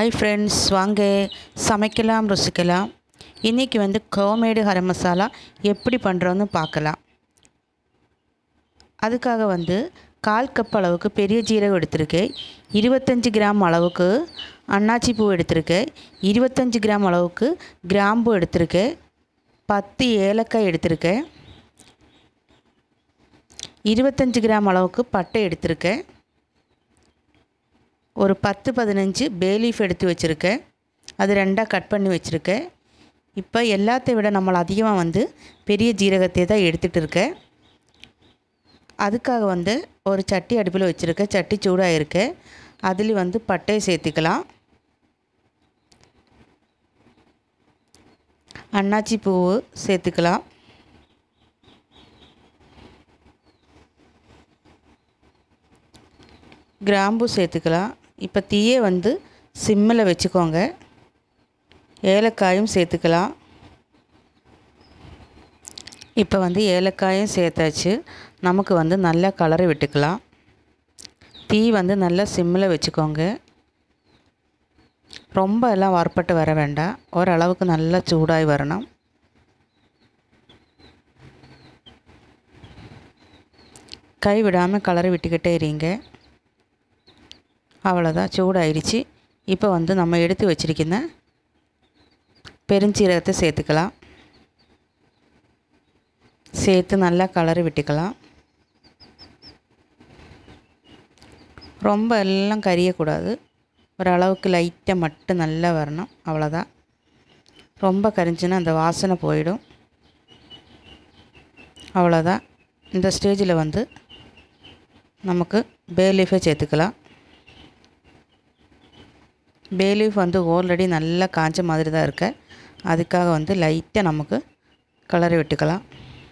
hi friends வாங்க சமைக்கலாம் ருசிக்கலாம் இன்றைக்கி வந்து கோமேடு கரம் மசாலா எப்படி பண்ணுறோன்னு பார்க்கலாம் அதுக்காக வந்து கால் கப் அளவுக்கு பெரிய ஜீரகம் எடுத்திருக்கேன் இருபத்தஞ்சி கிராம் அளவுக்கு அன்னாச்சி பூ எடுத்திருக்கேன் இருபத்தஞ்சி கிராம் அளவுக்கு கிராம்பு எடுத்திருக்கேன் பத்து ஏலக்காய் எடுத்திருக்கேன் இருபத்தஞ்சி கிராம் அளவுக்கு பட்டை எடுத்திருக்கேன் ஒரு பத்து பதினஞ்சு பேலீஃப் எடுத்து வச்சுருக்கேன் அது ரெண்டாக கட் பண்ணி வச்சுருக்கேன் இப்போ எல்லாத்தை விட நம்மளை அதிகமாக வந்து பெரிய ஜீரகத்தை தான் எடுத்துகிட்டு இருக்கேன் அதுக்காக வந்து ஒரு சட்டி அடுப்பில் வச்சுருக்கேன் சட்டி சூடாக இருக்கு அதுலேயும் வந்து பட்டையை சேர்த்துக்கலாம் அன்னாச்சி பூவு சேர்த்துக்கலாம் கிராம்பு சேர்த்துக்கலாம் இப்போ தீயை வந்து சிம்மில் வச்சுக்கோங்க ஏலக்காயும் சேர்த்துக்கலாம் இப்போ வந்து ஏலக்காயும் சேர்த்தாச்சு நமக்கு வந்து நல்லா கலரை விட்டுக்கலாம் தீ வந்து நல்லா சிம்மில் வச்சுக்கோங்க ரொம்ப எல்லாம் வறுப்பட்டு வர வேண்டாம் ஓரளவுக்கு நல்லா சூடாகி வரணும் கை விடாமல் கலரை விட்டுக்கிட்டே இருங்க அவ்வளோதான் சூடாயிடுச்சு இப்போ வந்து நம்ம எடுத்து வச்சுருக்கிற பெருஞ்சீரகத்தை சேர்த்துக்கலாம் சேர்த்து நல்லா கலரி விட்டுக்கலாம் ரொம்ப எல்லாம் கரியக்கூடாது ஓரளவுக்கு லைட்டாக மட்டும் நல்லா வரணும் அவ்வளோதான் ரொம்ப கரிஞ்சுன்னா அந்த வாசனை போயிடும் அவ்வளோதான் இந்த ஸ்டேஜில் வந்து நமக்கு பேலீஃபை சேர்த்துக்கலாம் பேலீஃப் வந்து ஆல்ரெடி நல்லா காஞ்ச மாதிரி தான் இருக்கு அதுக்காக வந்து லைட்டாக நமக்கு கலரை விட்டுக்கலாம்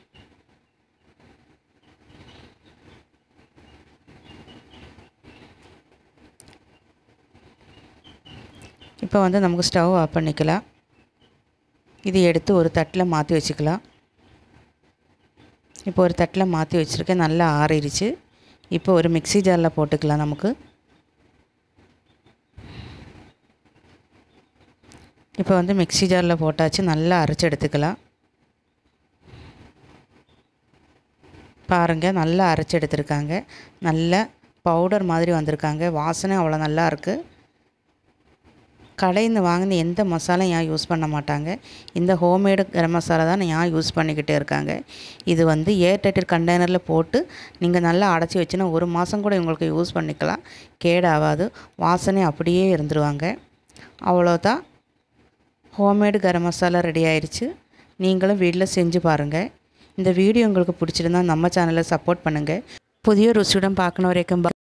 இப்போ வந்து நமக்கு ஸ்டவ் ஆஃப் பண்ணிக்கலாம் இது எடுத்து ஒரு தட்டில் மாற்றி வச்சுக்கலாம் இப்போ ஒரு தட்டில் மாற்றி வச்சுருக்கேன் நல்லா ஆறிடுச்சு இப்போ ஒரு மிக்சி ஜாரில் போட்டுக்கலாம் நமக்கு இப்போ வந்து மிக்சி ஜாரில் போட்டாச்சு நல்லா அரைச்சி எடுத்துக்கலாம் பாருங்கள் நல்லா அரைச்சி எடுத்திருக்காங்க நல்ல பவுடர் மாதிரி வந்திருக்காங்க வாசனை அவ்வளோ நல்லா இருக்குது கடையில் வாங்கின எந்த மசாலையும் ஏன் யூஸ் பண்ண மாட்டாங்க இந்த ஹோம்மேடு கரம் மசாலா தான் ஏன் யூஸ் பண்ணிக்கிட்டே இருக்காங்க இது வந்து ஏர் டைட்டட் கண்டெய்னரில் போட்டு நீங்கள் நல்லா அடைச்சி வச்சுன்னா ஒரு மாதம் கூட உங்களுக்கு யூஸ் பண்ணிக்கலாம் கேடாகாது வாசனை அப்படியே இருந்துருவாங்க அவ்வளோதான் ஹோம்மேடு கரம் மசாலா ரெடி ஆயிடுச்சு நீங்களும் வீட்டில் செஞ்சு பாருங்கள் இந்த வீடியோ உங்களுக்கு பிடிச்சிருந்தா நம்ம சேனலை சப்போர்ட் பண்ணுங்கள் புதிய ருசியுடன் பார்க்கணும் வரைக்கும்